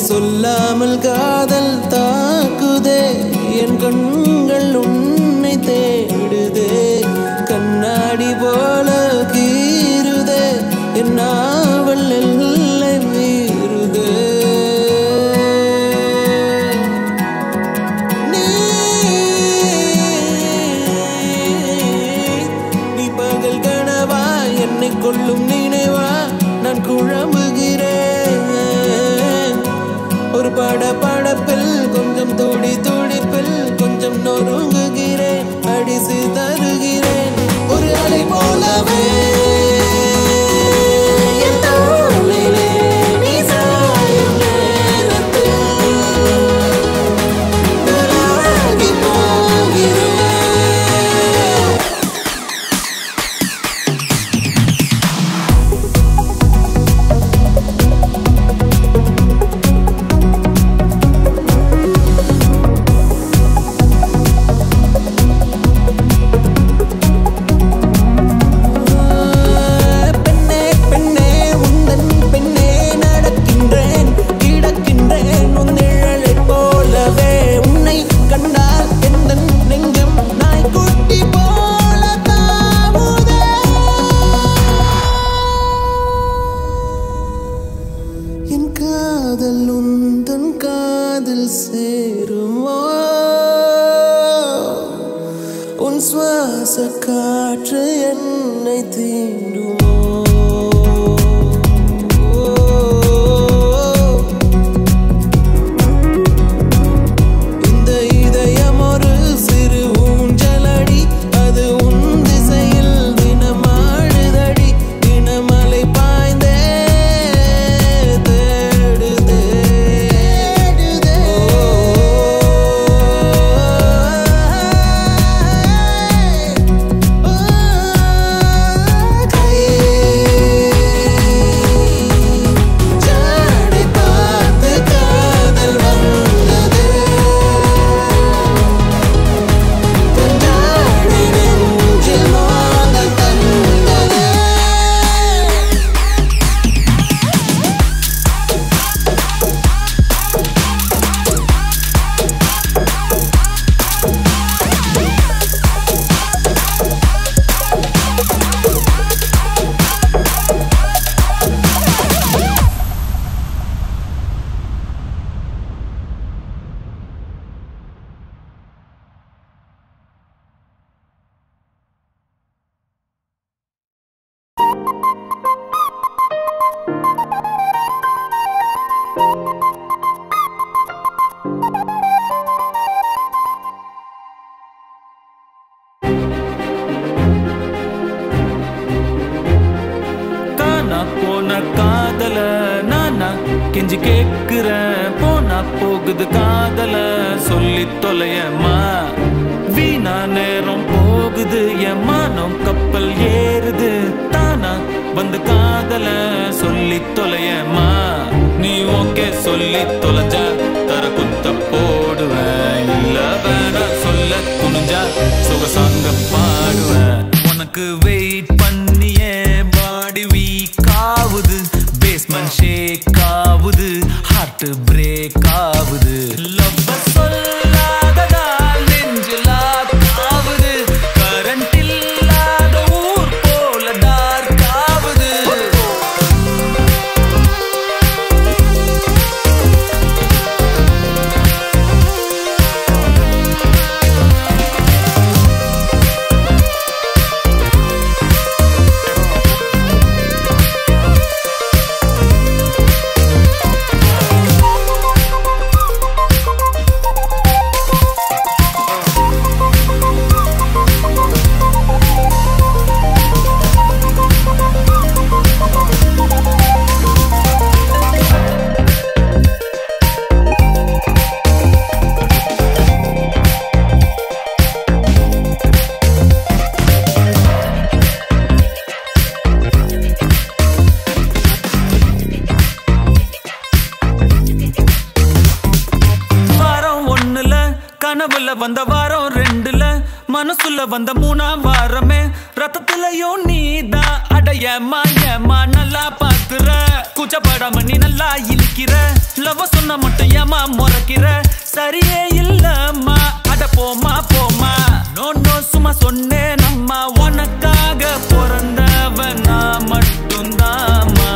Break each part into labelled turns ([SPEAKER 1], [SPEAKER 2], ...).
[SPEAKER 1] சொல்லாமல் காதல் தாக்குதே என் கண்கள் உன்னை தேடுதே கண்ணாடி போல கீறுதே என் நாவல் எல்லை மீறுதே நீ நீ பகல் கனவா என்னை கொள்ளும் நினைவா நான் குழம்புகிறேன் ஒரு பட படப்பில் கொஞ்சம் துடி துடிப்பில் கொஞ்சம் நொறுங்குகிறேன் அடிசு தருகிறேன் ஒரு அலை போலவே என் தோளிலே நீ சாயும் நேரத்தில் நானாகி போகிறேன் பெண்ணே பெண்ணே உந்தன் பெண்ணே நடக்கின்றேன் கிடக்கின்றேன் உன் நிழலைப் போலவே உன்னை கண்டால் எந்தன் நெஞ்சம் நாய்க்குட்டி போல தாவுதே என் காதல் உந்தன் காதில் சேருமோ உன் சுவாச காற்று என்னை தீண்டுமோ இந்த இதயம் ஒரு சிறு ஊஞ்சலடி அது உன் திசையில் தினமாடுதடி தினமலை பாய்ந்தே தேடுதே தேடுதே ஜாடை பார்த்து காதல் வந்தது கண்டாடி நெஞ்சில் மோதல் தந்தது
[SPEAKER 2] காணா போன காதல நானா கெஞ்சி கேக்குறேன் போனா போகுது காதல சொல்லி தொலையம்மா வீணா நேரம் போகுது என் மானம் கப்பல் ஏறுது தானா வந்து காதல சொல்லி தொலையம்மா நீ ஓகே சொல்லி தொலைஞ்ச தர குத்த போடுவேன் இல்ல வேணா சொல்ல துணிஞ்சா சுகசாங்க பாடுவேன் உனக்கு வெயிட் பண்ணியே பாடி வீக் ஆகுது பேஸ்மெண்ட் ஷேக் ஆகுது ஹார்ட் பிரேக் ஆகுது லவ் சொல்லாததால் நெஞ்சில் ஆகுது கரண்ட் இல்லாத ஊர் போல டார்க் ஆகுது வாரம் ஒண்ணுல கனவுல வந்த வாரம் ரெண்டுல மனசுல வந்த மூணாம் வாரமே ரத்தத்திலையும் நீதான் அட ஏமா ஏமா நல்லா பாக்குற கூச்சப்படாம நீ நல்லா இழுக்கிற லவ் சொன்ன மட்டும் ஏமா முறைக்கிற சரியே இல்லம்மா அட போமா போமா நோ நோ சும்மா சொன்னேன் அம்மா உனக்காக பிறந்தவன் நான் மட்டும்தாம்மா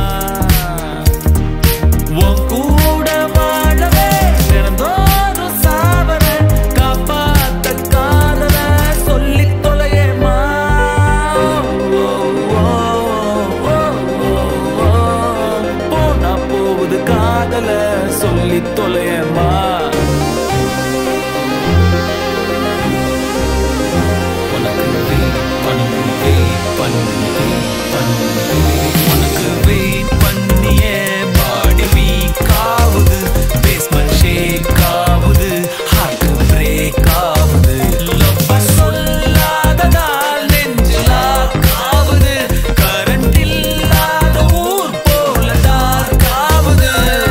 [SPEAKER 2] உன் கூட வாழவே தினந்தோறும் சாவறேன். காப்பாத்த காதல சொல்லித் தொலையேம்மா. ஓ, ஓ, ஓ, ஓ, ஓ. போனா போகுது காதல சொல்லித் தொலையேம்மா. உனக்கு wait பண்ணி, wait பண்ணி, wait பண்ணி. உனக்கு wait பண்ணியே body weak ஆகுது. basement shake ஆகுது. heart break ஆகுது. love அ சொல்லாததால் நெஞ்சு lock ஆகுது. current இல்லாத ஊர் போல dark ஆகுது.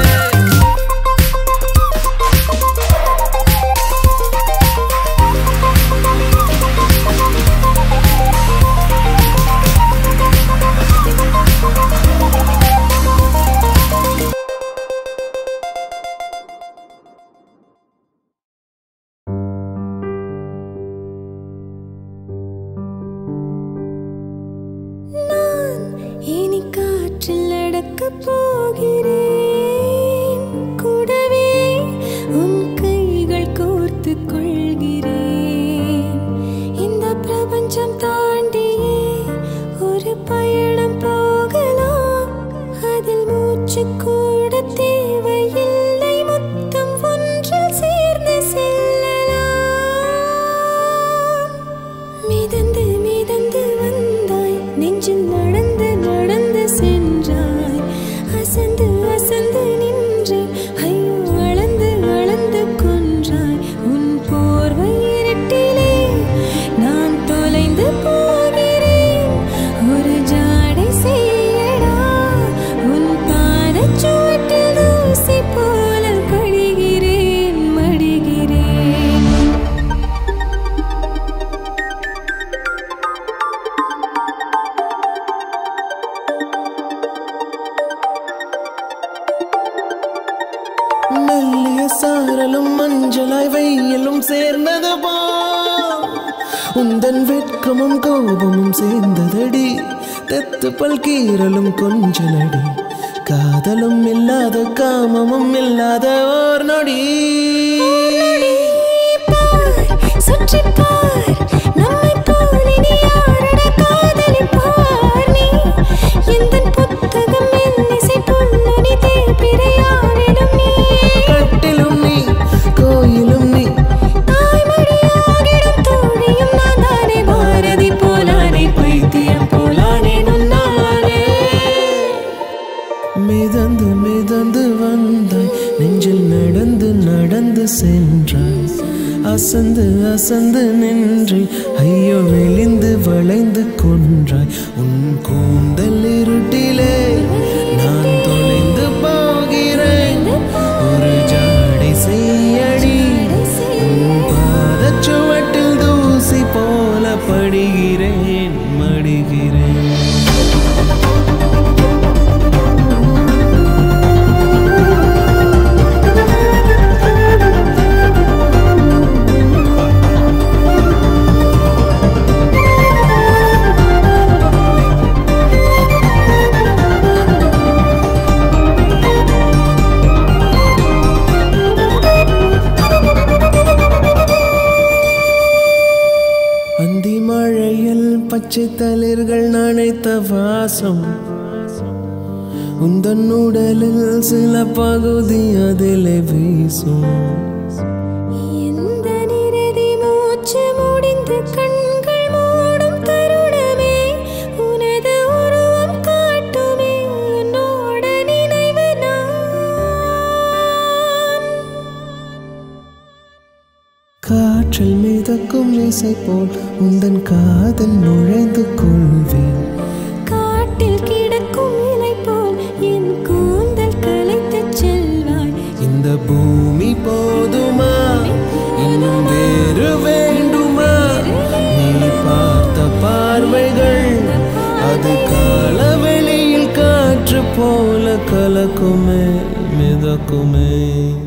[SPEAKER 3] நான் இனி காற்றில் நடக்கப் போகிறேன் கூடவே உன் கைகள் கோர்த்துக் கொள்கிறேன் இந்த பிரபஞ்சம் தாண்டியே ஒரு பயணம் போகலாம் அதில் மூச்சு கூட தேவையில்லை மொத்தம் ஒன்றில் சேர்ந்து செல்லலாம் மிதந்து மிதந்து வந்தாய் நெஞ்சில் நடந்து நடந்து சென்றாய் அசந்து அசந்து நின்றேன் ஐயோ அளந்து அளந்து கொன்றாய் உன் போர்வை இருட்டிலே நான் தொலைந்து போகிறேன் ஒரு ஜாடை செய்யடா உன் பாதச்சுவட்டில் தூசி போல படுகிறேன் மடிகிறேன்
[SPEAKER 1] மெல்லிய சாரலும் மஞ்சளாய் வெயிலும் சேர்ந்தது போ உந்தன் வெட்கமும் கோபமும் சேர்ந்ததடி தெத்து பல்கீரலும் கொஞ்சலடி காதலும் இல்லாத காமமும் இல்லாத ஓர் நொடி
[SPEAKER 3] பார், சுற்றிப் பார், நம்மைப் போல் இனி யாரட காதலிப்பார் நீ? எந்தன் புத்தகம் மெல்லிசை புல்லொலி தேய்பிறை யாரிலும் நீ.
[SPEAKER 1] கட்டிலும் நீ கோயிலும் நீ
[SPEAKER 3] தாய்மடியாகிடும் தோழியும் நான் தானே, பாரதி போலானே, பைத்தியம் போலானே நுண்ணானே.
[SPEAKER 1] மிதந்து மிதந்து வந்தாய் நெஞ்சில் நடந்து நடந்து சென்றாய் அசந்து அசந்து நின்று ஐயோ விழிந்து வளைந்து கொன்றாய் உன் கூந்தல் இருட்டிலே நான் தொலைந்து போகிறேன் ஒரு ஜாடை செய்யடி உன் பாதச்சுவட்டில் தூசி போல படுகிறேன் மடிகிறேன் அந்தி மழையில் பச்சை தளிர்கள் நனைத்த வாசம் உந்தன் உடலில் சில பகுதி அதிலே வீசும்
[SPEAKER 3] எந்த நிரதி மூச்சு முடிந்து கண்கள் மூடும் தருணமே உனது உருவம் காட்டுமே உன்னோட நினைவு நான்
[SPEAKER 1] காற்றில் மிதக்கும் இசை போல் உந்தன் காதல் நுழைந்து கொள்வேன்
[SPEAKER 3] காட்டில் கிடக்கும் இலை போல் என் கூந்தல் கலைத்துச் செல்வாய்
[SPEAKER 1] இந்த பூமி போதுமா இன்னும் வேறு வேண்டுமா மிதக்குமே